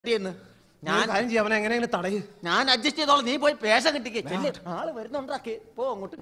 കിട്ടിയെന്ന് ഞാൻ ഞാൻ കാര്യം ചെയ്യാം അവനെ എങ്ങനെയെങ്കിലും തടയ് ഞാൻ അഡ്ജസ്റ്റ് ചെയ്തോളാം നീ പോയി പേശ കിട്ടിക്കേ ചെല്ല് ആള് വരുന്നുണ്ടാക്കി പോ അങ്ങോട്ട്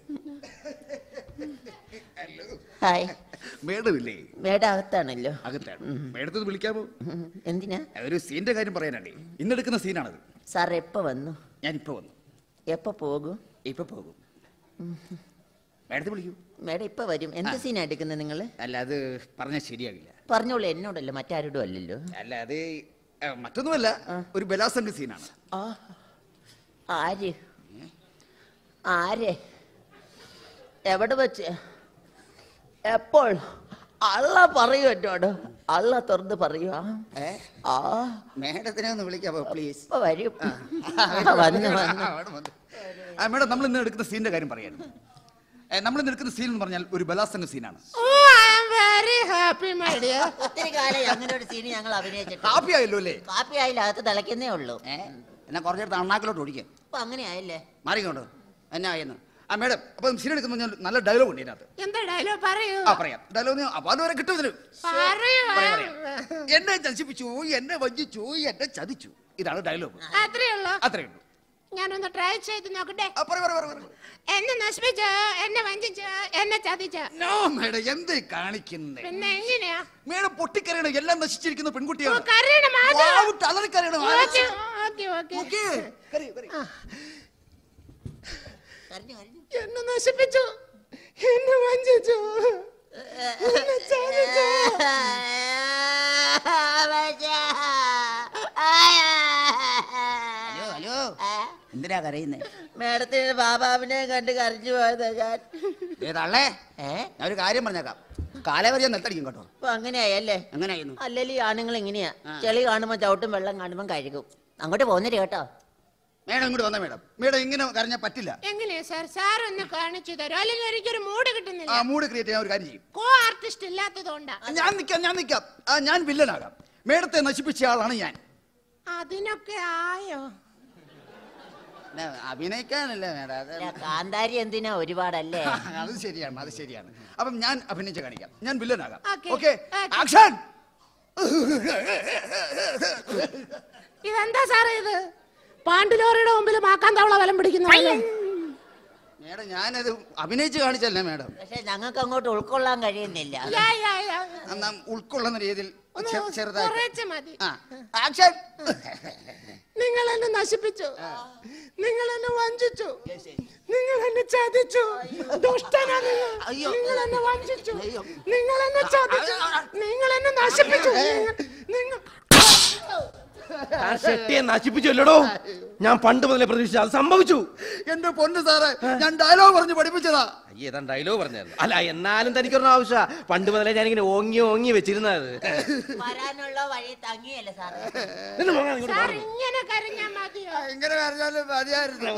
ഹായ് മേഡമില്ലേ മേഡം അകത്താണല്ലോ അകത്താണ് മേഡത്തിന് വിളിക്കാമോ ഉം. എന്തിനാ ഒരു സീന്റെ കാര്യം പറയാനാണ്ടേ ഇന്നെടുക്കുന്ന സീനാണത് സാർ എപ്പോ വന്നു ഞാൻ ഇപ്പൊ വന്നു എപ്പോ പോകും ഇപ്പൊ പോകും മേഡത്തെ വിളിക്കൂ മേഡം ഇപ്പൊ വരും എന്ത് സീനാ എടുക്കുന്നത് നിങ്ങൾ അല്ല അത് പറഞ്ഞാൽ ശരിയാകില്ല പറഞ്ഞോളൂ എന്നോടല്ലോ മറ്റാരോടും അല്ലല്ലോ അല്ല അത് ഏ, മറ്റൊന്നുമല്ല ഒരു ബലാസംഗ സീനാണ് ആ ആര് ആര് എവിടെ വെച്ച് എപ്പോൾ അള്ള പറയൂ എന്നോട് അള്ള തുറന്ന് പറയൂ ആ. ഏ ആ മേഡത്തിനെ ഒന്ന് വിളിക്കാമോ പ്ലീസ് ഇപ്പൊ വരും വന്നു വന്നു ആ മേഡം നമ്മൾ ഇന്ന് എടുക്കുന്ന സീനിന്റെ കാര്യം പറയായിരുന്നു നമ്മൾ ഇന്ന് എടുക്കുന്ന സീൻ എന്ന് പറഞ്ഞാൽ ഒരു ബലാസംഗ സീനാണ് വെരി ഹാപ്പി മൈ ഡിയർ ഒത്തിരി കാലം അങ്ങനെ ഒരു സീൻ ഞങ്ങൾ അഭിനയിച്ചിട്ട് ഹാപ്പി ആയല്ലോ അല്ലേ കാപ്പി ആയില്ല അകത്ത് തിളയ്ക്കുന്നേ ഉള്ളൂ ഏ എന്നാ കുറച്ചെടുത്ത് അണ്ണാക്കിലോട്ട് ഒഴിക്കാം അപ്പൊ അങ്ങനെ ആയില്ലേ മാറിക്കോട്ടോ എന്നാ ആയെന്ന് ആ മേഡം അപ്പം സീൻ എടുക്കുന്ന പറഞ്ഞാൽ നല്ല ഡയലോഗ് ഉണ്ട് ഇതിനകത്ത് എന്താ ഡയലോഗ് പറയൂ ആ പറയാം ഡയലോഗ് അപ്പൊ അതുവരെ കിട്ടും ഇതിന് പറയൂ പറയാം, പറയാം. എന്നെ നശിപ്പിച്ചു എന്നെ വഞ്ചിച്ചു എന്നെ ചതിച്ചു ഇതാണ് ഡയലോഗ് അത്രേ ഉള്ളൂ അത്രേ ഉള്ളൂ ഞാനൊന്ന് ട്രൈ ചെയ്ത് നോക്കട്ടെ ആ, പറ, പറ, പറ, പറ. എന്നെ നശിപ്പിച്ച് എന്നെ വഞ്ചിച്ച് എന്നെ ചതിച്ച് നോ മേഡം എന്ത് കാണിക്കുന്നേ പിന്നെ എങ്ങനെയാ മേഡം പൊട്ടിക്കരയണം എല്ലാം നശിച്ചിരിക്കുന്ന ഓ, പെൺകുട്ടിയാണ് കരയണം ആദ്യം. വാവ്, തളറിക്കരയണം ഓക്കേ, ഓക്കേ, ഓക്കേ. ഓക്കേ. കരയ്, കരയ്. കരഞ്ഞു കരഞ്ഞു എന്നെ നശിപ്പിച്ചു എന്നെ വഞ്ചിച്ചു എന്നെ ചതിച്ചു ഹലോ ഹലോ എന്തിനാ കരയുന്നേ മേഡത്തിന് ബാബാവിനെ കണ്ട് കരഞ്ഞു പോയതാ ഞാൻ ഏതാളേ ഏ ഞാൻ ഒരു കാര്യം പറഞ്ഞേക്കാം കാലവരിയാൻ നെത്തടിക്കും കേട്ടോ അപ്പൊ അങ്ങനെയായല്ലേ എങ്ങനെയായിരുന്നു അല്ലെങ്കിൽ ഈ ആണുങ്ങൾ ഇങ്ങനെയാ ചെളി കാണുമ്പോ ചവിട്ടും വെള്ളം കാണുമ്പോ കഴുകും അങ്ങോട്ട് പോന്നിട്ട് കേട്ടോ മേഡം ഇങ്ങോട്ട് വന്ന മേഡം മേഡം ഇങ്ങനെ കരഞ്ഞാൽ പറ്റില്ല എങ്ങനെയാ സാർ സാർ ഒന്ന് കാണിച്ചു തരും അല്ലെങ്കിൽ എനിക്കൊരു മൂഡ് ആ കിട്ടുന്നില്ല മൂഡ് ക്രിയേറ്റ് ചെയ്യാൻ ഒരു കാര്യം ചെയ്യും കോ ആർട്ടിസ്റ്റ് ഇല്ലാത്തതുകൊണ്ടാ ഞാൻ നിൽക്കാം ഞാൻ നിൽക്കാം ആ, ഞാൻ വില്ലനാകാം മേഡത്തെ നശിപ്പിച്ച ആളാണ് ഞാൻ അതിനൊക്കെ ആയോ ന- അഭിനയിക്കാനല്ല മേഡം അത് അല്ല, കാന്താരി എന്തിനാ ഒരുപാടല്ലേ അത് ശരിയാണ് അത് ശരിയാണ് അപ്പം ഞാൻ അഭിനയിച്ച് കാണിക്കാം ഞാൻ വില്ലനാകാം Okay. Okay Okay. ആക്ഷൻ ഇതെന്താ സാറേ ഇത് പാണ്ഡുലോറിയുടെ മുമ്പിൽ മാക്കാൻ തവള വലം പിടിക്കുന്നു മേഡം ഞാനത് അഭിനയിച്ച് കാണിച്ചല്ലേ മേഡം പക്ഷെ ഞങ്ങൾക്ക് അങ്ങോട്ട് ഉൾക്കൊള്ളാൻ കഴിയുന്നില്ല യാ, യാ, യാ. എന്നാ ഉൾക്കൊള്ളുന്ന രീതിയിൽ ഒന്ന് ചെ- ചെറുതായിട്ട് കുറേശ്ശെ മതി ആ ആക്ഷൻ നിങ്ങൾ എന്നെ നശിപ്പിച്ചു നിങ്ങൾ എന്നെ വഞ്ചിച്ചു നിങ്ങൾ എന്നെ ചതിച്ചു ദുഷ്ടനാ നിങ്ങൾ. അയ്യോ. നിങ്ങൾ എന്നെ വഞ്ചിച്ചു നിങ്ങൾ എന്നെ ചതിച്ചു നിങ്ങൾ എന്നെ നശിപ്പിച്ചു നിങ്ങൾ- നിങ്ങൾ ഞാൻ ഷെട്ടിയെ നശിപ്പിച്ചല്ലോ ഞാൻ പണ്ട് മുതലേ പ്രതീക്ഷിച്ചു അത് സംഭവിച്ചു എന്റെ പൊന്ന് സാറേ ഞാൻ ഡയലോഗ് പറഞ്ഞു പഠിപ്പിച്ചതാ അയ്യേ താൻ ഡയലോഗ് പറഞ്ഞായിരുന്നു അല്ല എന്നാലും തനിക്കൊരു ആവശ്യ പണ്ട് മുതലേ ഞാനിങ്ങനെ ഓങ്ങി ഓങ്ങി വെച്ചിരുന്നത് വരാനുള്ള വഴി തങ്ങിയല്ലേ സാറേ നിന്ന് പോകാൻ ഇങ്ങോട്ട് സാർ മാറ്. ഇങ്ങനെ കരഞ്ഞാ മതിയോ ഇങ്ങനെ പറഞ്ഞാലും മതിയായിരുന്നു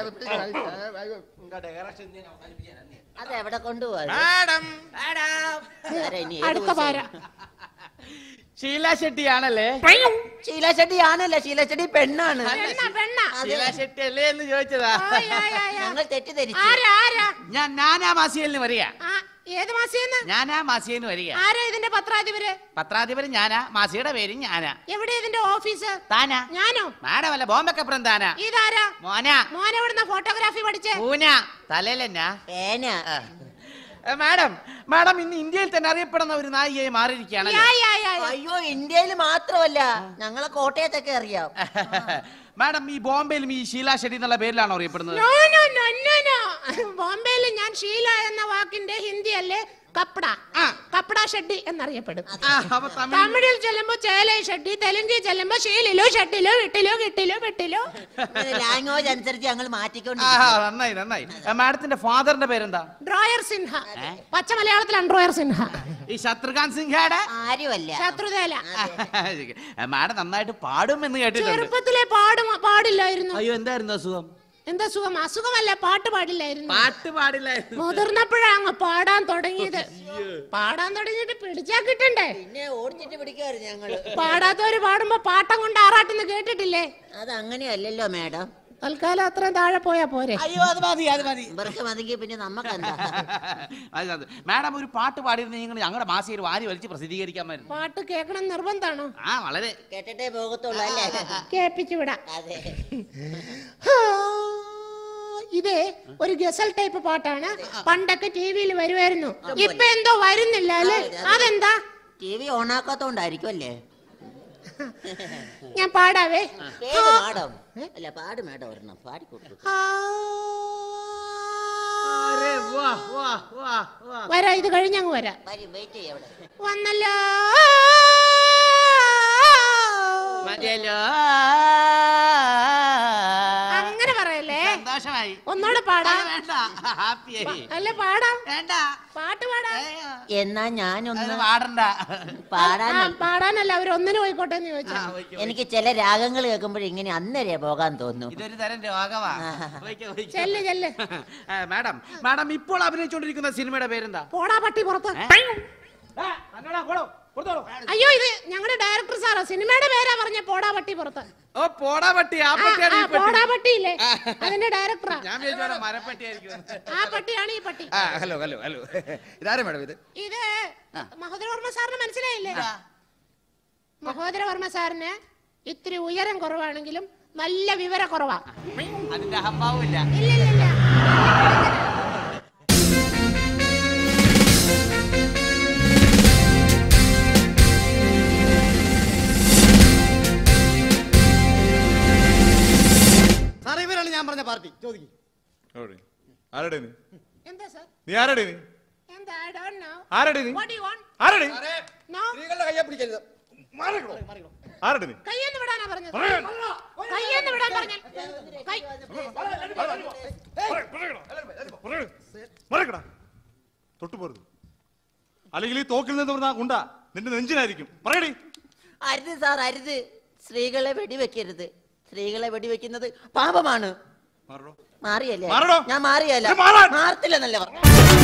അത് എവിടെ കൊണ്ടുപോവാ മാഡം സാറേ, ഇനി ഏത് അടുത്ത ദിവസം? പാര ഷീല ഷെട്ടിയാണല്ലേ ഷീല ചെട്ടി ആണല്ല ഷീല ചെട്ടി പെണ്ണാണ് പെണ്ണ പെണ്ണ ഷീല ഷെട്ടി അല്ലേ എന്ന് ചോദിച്ചതാ ആ, യാ, യാ, യാ. ഞങ്ങൾ തെറ്റിദ്ധരിച്ചു ആരാ ആരാ ഞാൻ നാനാ മാസിയലിന് വരിക ആ, ഏത് മാസിയെന്ന് ഞാനാ മാസിയന് വരിക ആരാ ഇതിന്റെ പത്രാധിപര് പത്രാധിപര് ഞാനാ മാസിയുടെ പേരും ഞാനാ എവിടെ ഇതിന്റെ ഓഫീസ് താനാ ഞാനോ മാഡം അല്ല ബോംബെക്കപ്പുറം താനാ ഇതാരാ മോനാ മോൻ എവിടുന്ന ഫോട്ടോഗ്രാഫി പഠിച്ചേ പൂന തലയിലെന്നാ പേന ഏ, മാഡം മാഡം ഇന്ന് ഇന്ത്യയിൽ തന്നെ അറിയപ്പെടുന്ന ഒരു നായികയായി മാറിയിരിക്കുകയാണല്ലോ യാ, യാ, യാ, യാ. അയ്യോ ഇന്ത്യയിൽ മാത്രമല്ല ഞങ്ങളെ കോട്ടയത്തൊക്കെ അറിയാം മാഡം ഈ ബോംബെയിലും ഈ ഷീല ഷെട്ടി എന്നുള്ള പേരിലാണോ അറിയപ്പെടുന്നത് no, no, no, no, no. ബോംബെയിൽ ഞാൻ ഷീല എന്ന വാക്കിന്റെ ഹിന്ദി അല്ലേ കപ്പട കപ്പട ഷെഡ്ഡി എന്നറിയപ്പെടും ആ, അപ്പൊ തമിഴ് തമിഴിൽ ചെല്ലുമ്പോ ചേലൈ ഷെഡ്ഡി തെലുങ്കിൽ ചെല്ലുമ്പോ ഷീലിലോ ഷെഡിലോ വിട്ടിലോ കിട്ടിലോ വെട്ടിലോ ലാംഗ്വേജ് അനുസരിച്ച് ഞങ്ങൾ ആ മാറ്റിക്കൊണ്ടിരിക്കും നന്നായി നന്നായി ആ, മാഡത്തിന്റെ ഫാദറിന്റെ പേരെന്താ ഡ്രോയർ സിൻഹ പച്ച മലയാളത്തിലാണ് ഡ്രോയർ സിൻഹ ഈ ശത്രുഘാൻ സിൻഹയുടെ ആരുമല്ല ശത്രുതേല ആ, മാഡം നന്നായിട്ട് പാടുമെന്ന് കേട്ടിട്ടുണ്ട് ചെറുപ്പത്തിലെ പാടും പാടില്ലായിരുന്നു അയ്യോ എന്തായിരുന്നു അസുഖം എന്താ സുഖം അസുഖമല്ല പാട്ട് പാടില്ലായിരുന്നു പാട്ട് പാടില്ലായിരുന്നു മുതിർന്നപ്പോഴാ അങ്ങ് പാടാൻ തുടങ്ങിയത് പാടാൻ തുടങ്ങിയിട്ട് പിടിച്ചാ കിട്ടണ്ടേ പിന്നെ ഓടിച്ചിട്ട് പിടിക്കുമായിരുന്നു ഞങ്ങള് പാടാത്തവര് പാടുമ്പോ പാട്ടം കൊണ്ട് ആറാട്ടെന്ന് കേട്ടിട്ടില്ലേ അത് അങ്ങനെയല്ലല്ലോ മാഡം തൽക്കാലം അത്രയും താഴെ പോയാ പോരെ അയ്യോ അത് മതി അത് മതി ഇവർക്ക് മതിക്ക് പിന്നെ നമുക്കെന്താ അത് അത്. മാഡം ഒരു പാട്ട് പാടിയിരുന്നെങ്കിൽ ഞങ്ങളുടെ മാസികയിൽ വാരി വലിച്ച് പ്രസിദ്ധീകരിക്കാമായിരുന്നു പാട്ട് കേൾക്കണം നിർബന്ധാണോ ആ വളരെ കേട്ടിട്ടേ പോകത്തുള്ളൂ അല്ലേ കേൾപ്പിച്ചു വിടാം അതെ ആ, ഇതേ ഒരു ഗസൽ ടൈപ്പ് പാട്ടാണ് പണ്ടൊക്കെ ടി വിയിൽ വരുമായിരുന്നു ഇപ്പൊ എന്തോ വരുന്നില്ല അല്ലേ അതെന്താ ടി വി ഓണാക്കാത്തോണ്ടായിരിക്കും അല്ലേ ഞാൻ പാടാവേ ഏത് മാഡം അല്ല പാട് മാഡം ഒരെണ്ണം പാടിക്കൊടുത്തു ആ, അരെ, വാ, വാ, വാ, വാ. വരാ ഇത് കഴിഞ്ഞങ്ങ് വരാം വരും വെയിറ്റ് ചെയ്യ അവിടെ വന്നല്ലോ മതിയല്ലോ അങ്ങനെ പറയല്ലേ സന്തോഷമായി ഒന്നൂടെ പാടാം അത് വേണ്ട ഹാപ്പിയായി അല്ല പാടാം വേണ്ട പാട്ട് പാടാം ഏയ്, എന്നാ ഞാനൊന്ന് അത് പാടണ്ട പാടാൻ ആ, പാടാനല്ല അവർ ഒന്നിനു പോയിക്കോട്ടെ എന്ന് ചോദിച്ചാ ആ, പോയിക്കോ, എനിക്ക് ചില രാഗങ്ങൾ കേൾക്കുമ്പോൾ ഇങ്ങനെ അന്നേരെ പോകാൻ തോന്നുന്നു ഇതൊരു തരം രോഗമാ പോയിക്കോ, പോയിക്കോ. ചെല്ല് ചെല്ല് ആ, മാഡം മാഡം ഇപ്പോൾ അഭിനയിച്ചുകൊണ്ടിരിക്കുന്ന സിനിമയുടെ പേരെന്താ പോടാ പട്ടി പുറത്ത് ആ, അന്നോടാ, പോടോ, കൊടുത്തോളൂ. അയ്യോ ഇത് ഞങ്ങളുടെ ഡയറക്ടർ സാറാ സിനിമയുടെ പേരാ പറഞ്ഞ പോടാ പട്ടി പുറത്ത് ഓ പോടാ പട്ടി ആ ആ, പട്ടിയാണ് ആ, ഈ പട്ടി പോടാ പട്ടിയില്ലേ അതിന്റെ ഡയറക്ടറാ ഞാൻ വിചാരിച്ചു മരപ്പട്ടിയായിരിക്കും ആ പട്ടിയാണ് ഈ പട്ടി ആ ഹലോ ഹലോ ഹലോ ഇതാരാ മാഡം ഇത് ഇത് മഹോദരവർമ്മ സാറിന് മനസ്സിലായില്ലേ മഹോദരവർമ്മ സാറിന് ഇത്തിരി ഉയരം കുറവാണെങ്കിലും നല്ല വിവര കുറവാ അതിന്റെ അഹംഭാവമില്ല ഇല്ല ഇല്ല ഇല്ല സാറേ ഇവരാണ് ഞാൻ പറഞ്ഞ പാർട്ടി ചോദിക്കും എവിടെ? ആരെടെ നീ എന്താ സാർ നീ ആരെടെ നീ എന്താ ഐ ഡോണ്ട് നോ ആരെടെ നീ വാട്ട് യു വാണ്ട് ആരെടെ നോ സ്ത്രീകളുടെ കയ്യെ പിടിക്കരുത് ആരെടെ നീ കയ്യെന്ന് വിടാനാ പറഞ്ഞത് കയ്യെന്ന് വിടാൻ പറഞ്ഞാൽ കൈ മറക്കടാ തൊട്ടു പോരുത് അല്ലെങ്കിൽ ഈ തോക്കിൽ നിന്ന് പറഞ്ഞ ഗുണ്ട നിന്റെ നെഞ്ചിനായിരിക്കും പറയടി അരുത് സാർ അരുത് സ്ത്രീകളെ വെടിവെക്കരുത് സ്ത്രീകളെ വെടിവെക്കുന്നത് പാപമാണ് മാറടോ മാറിയല്ലേ മാറടോ. ഞാൻ മാറിയല്ല ഇത് മാറാൻ. മാറത്തില്ലെന്നല്ലേ പറഞ്ഞു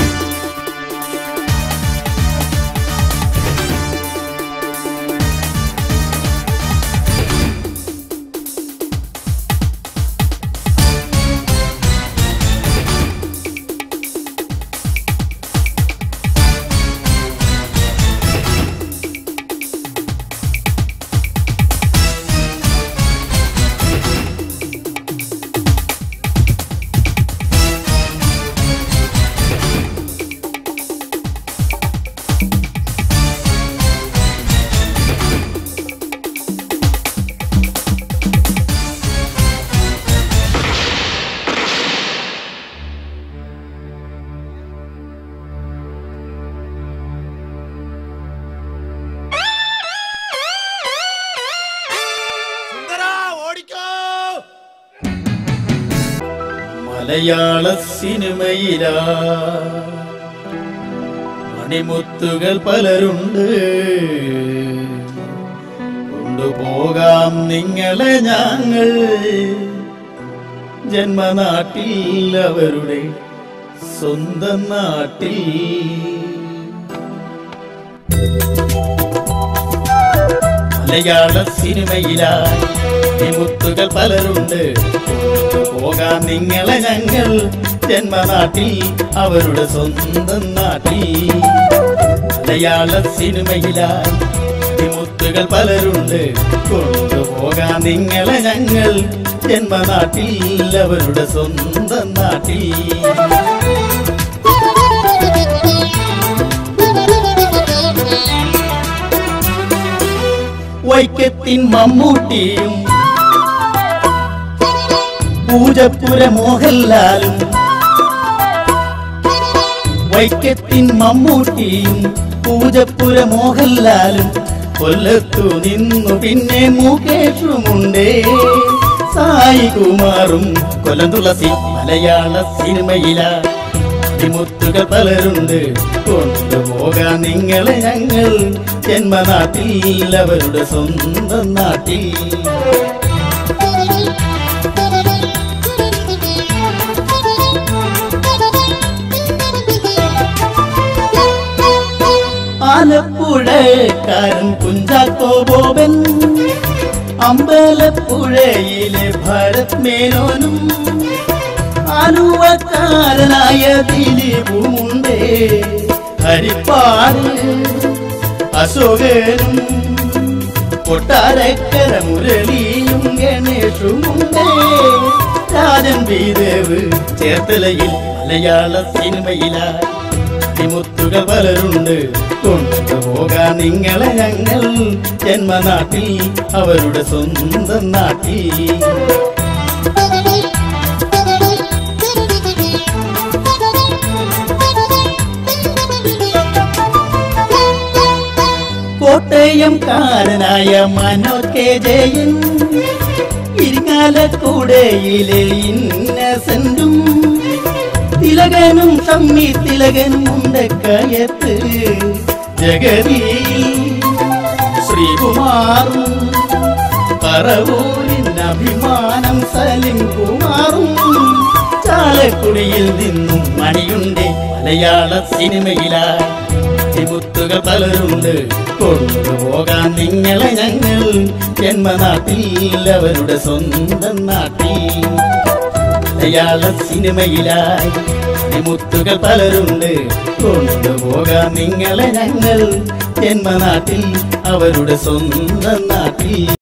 മലയാള സിനിമയിലാ മണിമുത്തുകൾ പലരുണ്ട് കൊണ്ടുപോകാം നിങ്ങളെ ഞങ്ങൾ ജന്മനാട്ടിൽ അവരുടെ സ്വന്തം നാട്ടിൽ മലയാള സിനിമയിലായി മുത്തുകൾ പലരുണ്ട് പോകാൻ നിങ്ങളെ ഞങ്ങൾ ജന്മനാട്ടിൽ അവരുടെ സ്വന്തം നാട്ടിൽ മലയാള സിനിമയിലായി മുത്തുകൾ പലരുണ്ട് കൊണ്ടുപോകാൻ നിങ്ങളെ ഞങ്ങൾ ജന്മനാട്ടിൽ അവരുടെ സ്വന്തം നാട്ടിൽ വൈക്കത്തിൻ മമ്മൂട്ടിയും പൂജപ്പുര മോഹൻലാലും വൈക്കത്തിൻ മമ്മൂട്ടിയും പൂജപ്പുര മോഹൻലാലും കൊല്ലത്തു നിന്നു പിന്നെ മുകേഷുമുണ്ടേ സായി കുമാറും കൊല്ലം തുളസി മലയാള സിനിമയില മുത്തുകൾ പലരുണ്ട് കൊണ്ടുപോകാൻ നിങ്ങളെ ഞങ്ങൾ ജന്മനാട്ടിൽ അവരുടെ സ്വന്തം നാട്ടിൽ ആലപ്പുഴക്കാരൻ കുഞ്ചാക്കോ ബോബൻ അമ്പലപ്പുഴയിലെ ഭരത് മേനോനും ആലുവക്കാരനായ ദിലീപുമുണ്ടേ ഹരിപ്പാട് അശോകനും കൊട്ടാരക്കര മുരളിയും ഗണേഷുമുണ്ടേ രാജൻ ബീദേവ് ചേർത്തലയിൽ മലയാള സിനിമയിലായി മുത്തുകൾ പലരുണ്ട് കൊണ്ടുപോകാൻ നിങ്ങളെ ഞങ്ങൾ ജന്മനാട്ടിൽ അവരുടെ സ്വന്തം നാട്ടിൽ കോട്ടയംകാരനായ മനോജ് കെ ജയൻ ഇരിങ്ങാലക്കൂടയിലെ ഇന്നസെന്റും തിലകനും തമ്മി തിലകനും ഉണ്ടക്കയത്ത് ജഗതി ശ്രീകുമാറും പറവൂരിൻ അഭിമാനം സലിം കുമാറും ചാലക്കുടിയിൽ നിന്നും മണിയുണ്ട് മലയാള സിനിമയിലായി മുത്തുകൾ പലരുണ്ട് കൊണ്ടുപോകാൻ നിങ്ങളെ ഞങ്ങൾ ജന്മനാട്ടിൽ അവരുടെ സ്വന്തം നാട്ടിൽ മലയാള സിനിമയിലായി മുത്തുകൾ പലരുണ്ട് കൊണ്ടുപോകാൻ നിങ്ങളെ ഞങ്ങൾ ജന്മനാട്ടിൽ അവരുടെ സ്വന്തം നാട്ടിൽ